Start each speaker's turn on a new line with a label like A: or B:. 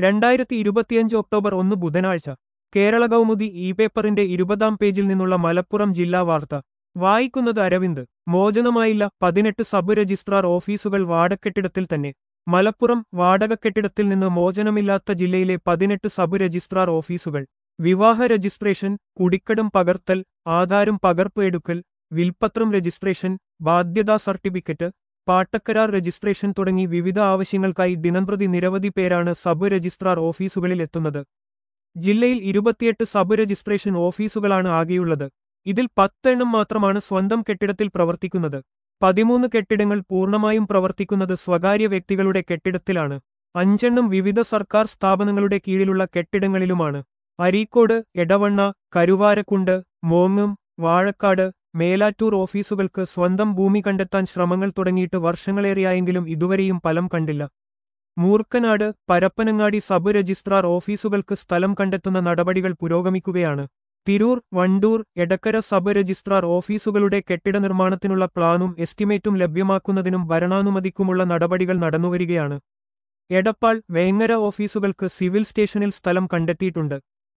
A: രണ്ടായിരത്തി ഇരുപത്തിയഞ്ച് ഒക്ടോബർ ഒന്ന് ബുധനാഴ്ച കേരള കൗമുദി ഇ പേപ്പറിന്റെ ഇരുപതാം പേജിൽ നിന്നുള്ള മലപ്പുറം ജില്ലാ വാർത്ത വായിക്കുന്നത് അരവിന്ദ് മോചനമായില്ല പതിനെട്ട് സബ് രജിസ്ട്രാർ ഓഫീസുകൾ വാടകക്കെട്ടിടത്തിൽ തന്നെ മലപ്പുറം വാടക കെട്ടിടത്തിൽ നിന്ന് മോചനമില്ലാത്ത ജില്ലയിലെ പതിനെട്ട് സബ് രജിസ്ട്രാർ ഓഫീസുകൾ വിവാഹ രജിസ്ട്രേഷൻ കുടിക്കടം പകർത്തൽ ആധാരം പകർപ്പ് എടുക്കൽ വിൽപത്രം രജിസ്ട്രേഷൻ ബാധ്യതാ സർട്ടിഫിക്കറ്റ് പാട്ടക്കരാർ രജിസ്ട്രേഷൻ തുടങ്ങി വിവിധ ആവശ്യങ്ങൾക്കായി ദിനംപ്രതി നിരവധി പേരാണ് സബ് രജിസ്ട്രാർ ഓഫീസുകളിൽ എത്തുന്നത് ജില്ലയിൽ ഇരുപത്തിയെട്ട് സബ് രജിസ്ട്രേഷൻ ഓഫീസുകളാണ് ആകെയുള്ളത് ഇതിൽ പത്തെണ്ണം മാത്രമാണ് സ്വന്തം കെട്ടിടത്തിൽ പ്രവർത്തിക്കുന്നത് പതിമൂന്ന് കെട്ടിടങ്ങൾ പൂർണ്ണമായും പ്രവർത്തിക്കുന്നത് സ്വകാര്യ വ്യക്തികളുടെ കെട്ടിടത്തിലാണ് അഞ്ചെണ്ണം വിവിധ സർക്കാർ സ്ഥാപനങ്ങളുടെ കീഴിലുള്ള കെട്ടിടങ്ങളിലുമാണ് അരീക്കോട് എടവണ്ണ കരുവാരക്കുണ്ട് മോങ്ങും വാഴക്കാട് മേലാറ്റൂർ ഓഫീസുകൾക്ക് സ്വന്തം ഭൂമി കണ്ടെത്താൻ ശ്രമങ്ങൾ തുടങ്ങിയിട്ട് വർഷങ്ങളേറെയായെങ്കിലും ഇതുവരെയും ഫലം കണ്ടില്ല മൂർക്കനാട് പരപ്പനങ്ങാടി സബ് രജിസ്ട്രാർ ഓഫീസുകൾക്ക് സ്ഥലം കണ്ടെത്തുന്ന നടപടികൾ പുരോഗമിക്കുകയാണ് തിരൂർ വണ്ടൂർ എടക്കര സബ് രജിസ്ട്രാർ ഓഫീസുകളുടെ കെട്ടിട നിർമ്മാണത്തിനുള്ള പ്ലാനും എസ്റ്റിമേറ്റും ലഭ്യമാക്കുന്നതിനും ഭരണാനുമതിക്കുമുള്ള നടപടികൾ നടന്നുവരികയാണ് എടപ്പാൾ വേങ്ങര ഓഫീസുകൾക്ക് സിവിൽ സ്റ്റേഷനിൽ സ്ഥലം കണ്ടെത്തിയിട്ടുണ്ട്